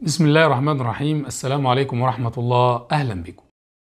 بسم الله الرحمن الرحيم السلام عليكم ورحمة الله أهلا بكم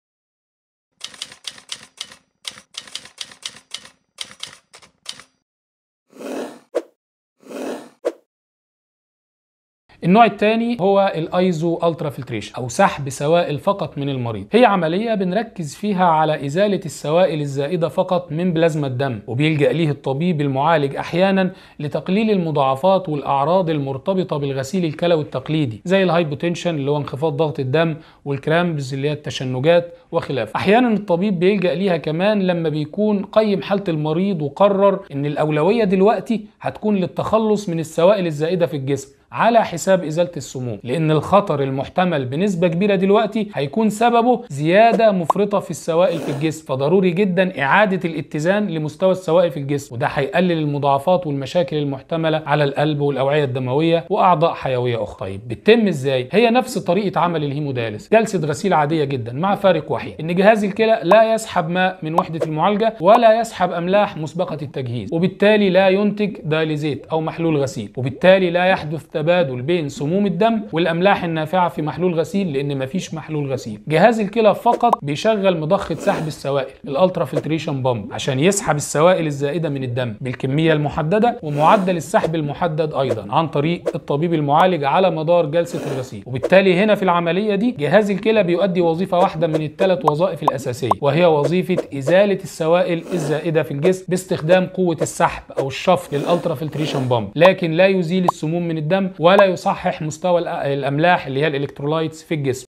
النوع الثاني هو الايزو الترا فلتريشن او سحب سوائل فقط من المريض هي عمليه بنركز فيها على ازاله السوائل الزائده فقط من بلازما الدم وبيلجا ليه الطبيب المعالج احيانا لتقليل المضاعفات والاعراض المرتبطه بالغسيل الكلوي التقليدي زي الهايبوتنشن اللي هو انخفاض ضغط الدم والكرامبز اللي هي التشنجات وخلافه احيانا الطبيب بيلجا ليها كمان لما بيكون قيم حاله المريض وقرر ان الاولويه دلوقتي هتكون للتخلص من السوائل الزائده في الجسم على حساب ازاله السموم لان الخطر المحتمل بنسبه كبيره دلوقتي هيكون سببه زياده مفرطه في السوائل في الجسم فضروري جدا اعاده الاتزان لمستوى السوائل في الجسم وده هيقلل المضاعفات والمشاكل المحتمله على القلب والاوعيه الدمويه واعضاء حيويه اخرى طيب بتتم ازاي هي نفس طريقه عمل الهيموداليس جلسه غسيل عاديه جدا مع فارق وحيد ان جهاز الكلى لا يسحب ماء من وحده المعالجه ولا يسحب املاح مسبقه التجهيز وبالتالي لا ينتج داليزيت او محلول غسيل وبالتالي لا يحدث تبادل بين سموم الدم والاملاح النافعه في محلول غسيل لان مفيش محلول غسيل جهاز الكلى فقط بيشغل مضخه سحب السوائل الالترا فلتريشن بامب عشان يسحب السوائل الزائده من الدم بالكميه المحدده ومعدل السحب المحدد ايضا عن طريق الطبيب المعالج على مدار جلسه الغسيل وبالتالي هنا في العمليه دي جهاز الكلى بيؤدي وظيفه واحده من الثلاث وظائف الاساسيه وهي وظيفه ازاله السوائل الزائده في الجسم باستخدام قوه السحب او الشفط للالترا فلتريشن بامب لكن لا يزيل السموم من الدم ولا يصحح مستوى الاملاح اللي هي الالكترولايتس في الجسم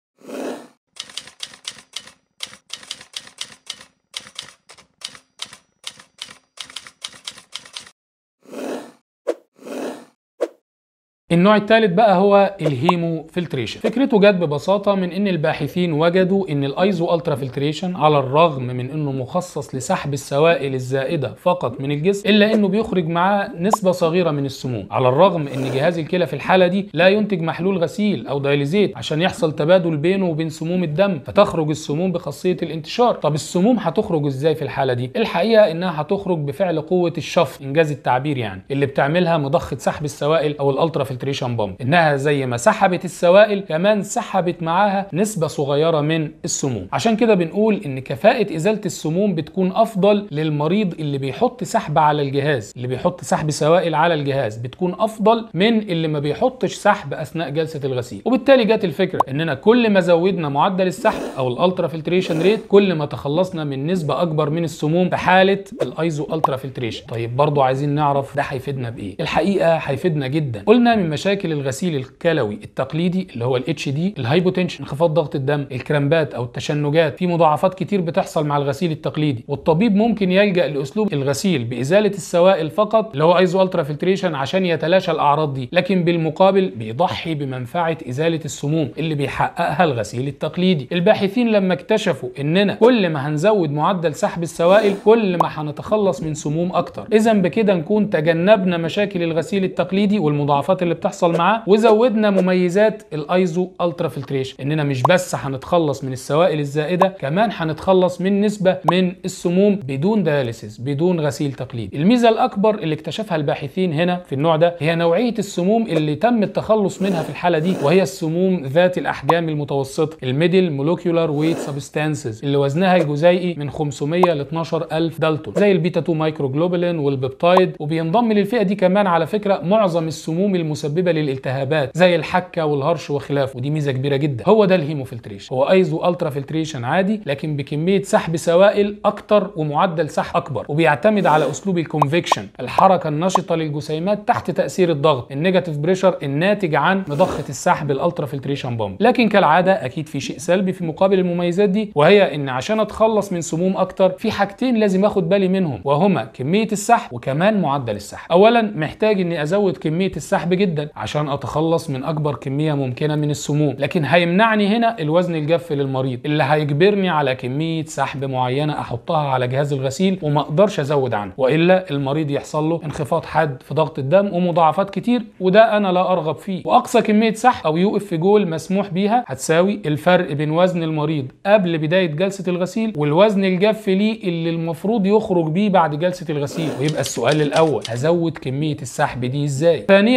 النوع الثالث بقى هو الهيمو فلتريشن فكرته جت ببساطه من ان الباحثين وجدوا ان الايزو الترا فلتريشن على الرغم من انه مخصص لسحب السوائل الزائده فقط من الجسم الا انه بيخرج معاه نسبه صغيره من السموم على الرغم ان جهاز الكلى في الحاله دي لا ينتج محلول غسيل او دايليزيت عشان يحصل تبادل بينه وبين سموم الدم فتخرج السموم بخاصيه الانتشار طب السموم هتخرج ازاي في الحاله دي الحقيقه انها هتخرج بفعل قوه الشفط انجاز التعبير يعني اللي بتعملها مضخه سحب السوائل او الالترا فلتريشن بامب انها زي ما سحبت السوائل كمان سحبت معاها نسبه صغيره من السموم عشان كده بنقول ان كفاءه ازاله السموم بتكون افضل للمريض اللي بيحط سحب على الجهاز اللي بيحط سحب سوائل على الجهاز بتكون افضل من اللي ما بيحطش سحب اثناء جلسه الغسيل وبالتالي جت الفكره اننا كل ما زودنا معدل السحب او الالترا فلتريشن ريت كل ما تخلصنا من نسبه اكبر من السموم في حاله الايزو الترا فلتريشن طيب برضو عايزين نعرف ده هيفيدنا بايه الحقيقه هيفيدنا جدا قلنا من مشاكل الغسيل الكلوي التقليدي اللي هو الاتش دي الهايبوتنشن انخفاض ضغط الدم الكرامبات او التشنجات في مضاعفات كتير بتحصل مع الغسيل التقليدي والطبيب ممكن يلجا لاسلوب الغسيل بازاله السوائل فقط اللي هو ايزو الترا فلتريشن عشان يتلاشى الاعراض دي لكن بالمقابل بيضحي بمنفعه ازاله السموم اللي بيحققها الغسيل التقليدي الباحثين لما اكتشفوا اننا كل ما هنزود معدل سحب السوائل كل ما هنتخلص من سموم اكتر اذا بكده نكون تجنبنا مشاكل الغسيل التقليدي والمضاعفات اللي بتحصل معاه وزودنا مميزات الايزو الترا فلتريشن اننا مش بس هنتخلص من السوائل الزائده كمان هنتخلص من نسبه من السموم بدون دياليسيس بدون غسيل تقليدي الميزه الاكبر اللي اكتشفها الباحثين هنا في النوع ده هي نوعيه السموم اللي تم التخلص منها في الحاله دي وهي السموم ذات الاحجام المتوسطه الميدل مولكيولار ويت سبستانسز اللي وزنها الجزيئي من 500 ل 12000 دالتون زي البيتا 2 مايكروجلوبولين والبيبتايد وبينضم للفئه دي كمان على فكره معظم السموم المسببه للالتهابات زي الحكه والهرش وخلافه ودي ميزه كبيره جدا هو ده الهيموفلتريشن هو ايزو الترا فلتريشن عادي لكن بكميه سحب سوائل اكتر ومعدل سحب اكبر وبيعتمد على اسلوب الكونفكشن الحركه النشطه للجسيمات تحت تاثير الضغط النيجاتيف بريشر الناتج عن مضخه السحب الالترا فلتريشن بامب لكن كالعاده اكيد في شيء سلبي في مقابل المميزات دي وهي ان عشان اتخلص من سموم اكتر في حاجتين لازم اخد بالي منهم وهما كميه السحب وكمان معدل السحب اولا محتاج اني ازود كميه السحب جدا عشان اتخلص من اكبر كميه ممكنه من السموم لكن هيمنعني هنا الوزن الجاف للمريض اللي هيجبرني على كميه سحب معينه احطها على جهاز الغسيل وما اقدرش ازود عنه والا المريض يحصل له انخفاض حاد في ضغط الدم ومضاعفات كتير وده انا لا ارغب فيه واقصى كميه سحب او يو اف جول مسموح بيها هتساوي الفرق بين وزن المريض قبل بدايه جلسه الغسيل والوزن الجاف ليه اللي المفروض يخرج بيه بعد جلسه الغسيل ويبقى السؤال الاول هزود كميه السحب دي ازاي ثانيا محتاج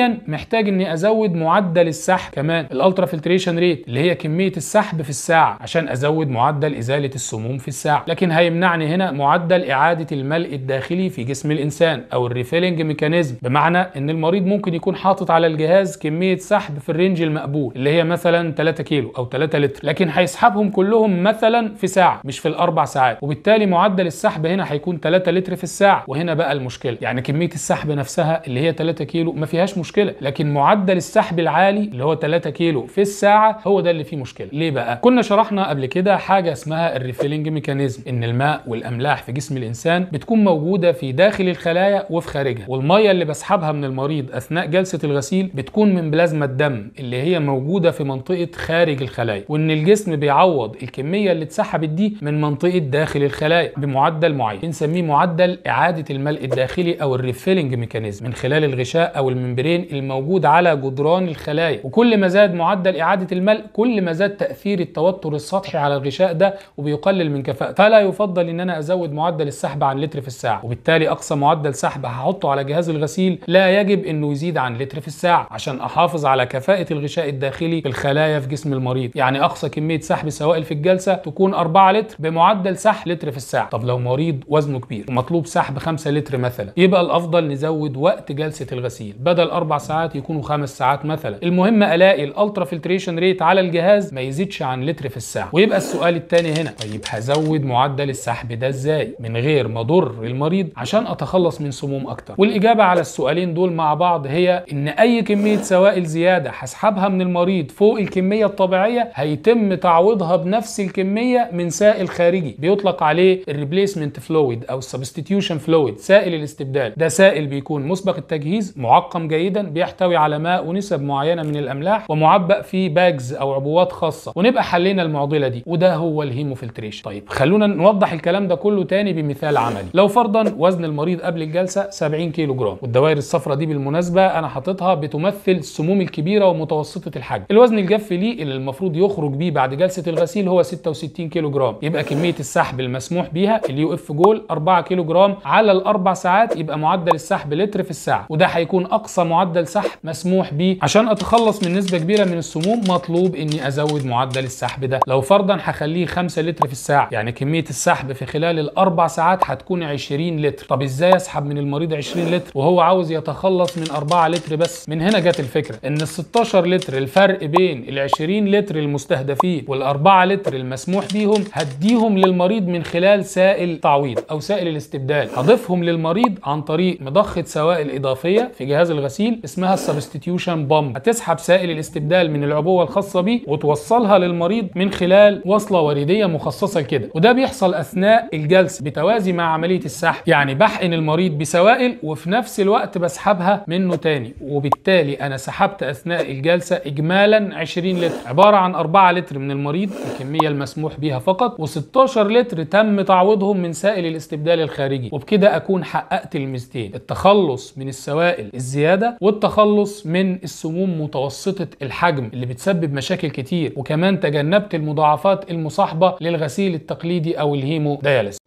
محتاج اني ازود معدل السحب كمان الالترا فلتريشن ريت اللي هي كميه السحب في الساعه عشان ازود معدل ازاله السموم في الساعه لكن هيمنعني هنا معدل اعاده الملء الداخلي في جسم الانسان او الريفيلنج ميكانيزم بمعنى ان المريض ممكن يكون حاطط على الجهاز كميه سحب في الرينج المقبول اللي هي مثلا 3 كيلو او 3 لتر لكن هيسحبهم كلهم مثلا في ساعه مش في الاربع ساعات وبالتالي معدل السحب هنا هيكون 3 لتر في الساعه وهنا بقى المشكله يعني كميه السحب نفسها اللي هي 3 كيلو ما فيهاش مشكله لكن معدل السحب العالي اللي هو 3 كيلو في الساعه هو ده اللي فيه مشكله ليه بقى كنا شرحنا قبل كده حاجه اسمها الريفيلنج ميكانيزم ان الماء والاملاح في جسم الانسان بتكون موجوده في داخل الخلايا وفي خارجها والميه اللي بسحبها من المريض اثناء جلسه الغسيل بتكون من بلازما الدم اللي هي موجوده في منطقه خارج الخلايا وان الجسم بيعوض الكميه اللي اتسحبت دي من منطقه داخل الخلايا بمعدل معين بنسميه معدل اعاده الملء الداخلي او الريفيلنج ميكانيزم من خلال الغشاء او الممبرين الموجود على جدران الخلايا وكل ما زاد معدل اعاده الملء كل ما زاد تاثير التوتر السطحي على الغشاء ده وبيقلل من كفاءته فلا يفضل ان انا ازود معدل السحب عن لتر في الساعه وبالتالي اقصى معدل سحب هحطه على جهاز الغسيل لا يجب انه يزيد عن لتر في الساعه عشان احافظ على كفاءه الغشاء الداخلي في الخلايا في جسم المريض يعني اقصى كميه سحب سوائل في الجلسه تكون 4 لتر بمعدل سحب لتر في الساعه طب لو مريض وزنه كبير ومطلوب سحب 5 لتر مثلا يبقى الافضل نزود وقت جلسه الغسيل بدل اربع ساعات يكونوا خمس ساعات مثلا المهم الاقي الالترا فلتريشن ريت على الجهاز ما يزيدش عن لتر في الساعه ويبقى السؤال الثاني هنا طيب هزود معدل السحب ده ازاي من غير ما اضر المريض عشان اتخلص من سموم اكتر والاجابه على السؤالين دول مع بعض هي ان اي كميه سوائل زياده هسحبها من المريض فوق الكميه الطبيعيه هيتم تعويضها بنفس الكميه من سائل خارجي بيطلق عليه الريبليسمنت فلويد او السبستيتيوشن فلويد سائل الاستبدال ده سائل بيكون مسبق التجهيز معقم جيدا بيحتوي على ماء ونسب معينه من الاملاح ومعبأ في باجز او عبوات خاصه ونبقى حلينا المعضله دي وده هو الهيموفلتريشن طيب خلونا نوضح الكلام ده كله تاني بمثال عملي لو فرضا وزن المريض قبل الجلسه 70 كيلو جرام والدوائر الصفراء دي بالمناسبه انا حاططها بتمثل السموم الكبيره ومتوسطه الحجم الوزن الجاف ليه اللي المفروض يخرج بيه بعد جلسه الغسيل هو 66 كيلو جرام يبقى كميه السحب المسموح بيها اليو اف جول 4 كيلو جرام على الاربع ساعات يبقى معدل السحب لتر في الساعه وده هيكون اقصى معدل سحب مسموح بيه عشان اتخلص من نسبه كبيره من السموم مطلوب اني ازود معدل السحب ده لو فرضا هخليه 5 لتر في الساعه يعني كميه السحب في خلال الاربع ساعات هتكون 20 لتر طب ازاي اسحب من المريض 20 لتر وهو عاوز يتخلص من 4 لتر بس من هنا جت الفكره ان ال 16 لتر الفرق بين ال 20 لتر المستهدفين وال 4 لتر المسموح بيهم هديهم للمريض من خلال سائل تعويض او سائل الاستبدال هضيفهم للمريض عن طريق مضخه سوائل اضافيه في جهاز الغسيل اسمها السبستيتيوشن بامب هتسحب سائل الاستبدال من العبوه الخاصه بيه وتوصلها للمريض من خلال وصله وريديه مخصصه لكده وده بيحصل اثناء الجلسه بتوازي مع عمليه السحب يعني بحقن المريض بسوائل وفي نفس الوقت بسحبها منه تاني وبالتالي انا سحبت اثناء الجلسه اجمالا 20 لتر عباره عن 4 لتر من المريض الكميه المسموح بها فقط و16 لتر تم تعويضهم من سائل الاستبدال الخارجي وبكده اكون حققت الميزتين التخلص من السوائل الزياده والتخلص من السموم متوسطه الحجم اللي بتسبب مشاكل كتير وكمان تجنبت المضاعفات المصاحبه للغسيل التقليدي او الهيمو دياليس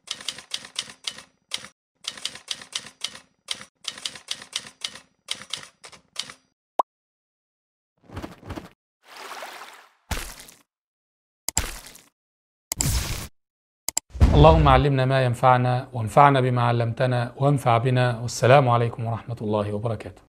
اللهم علمنا ما ينفعنا وانفعنا بما علمتنا وانفع بنا والسلام عليكم ورحمه الله وبركاته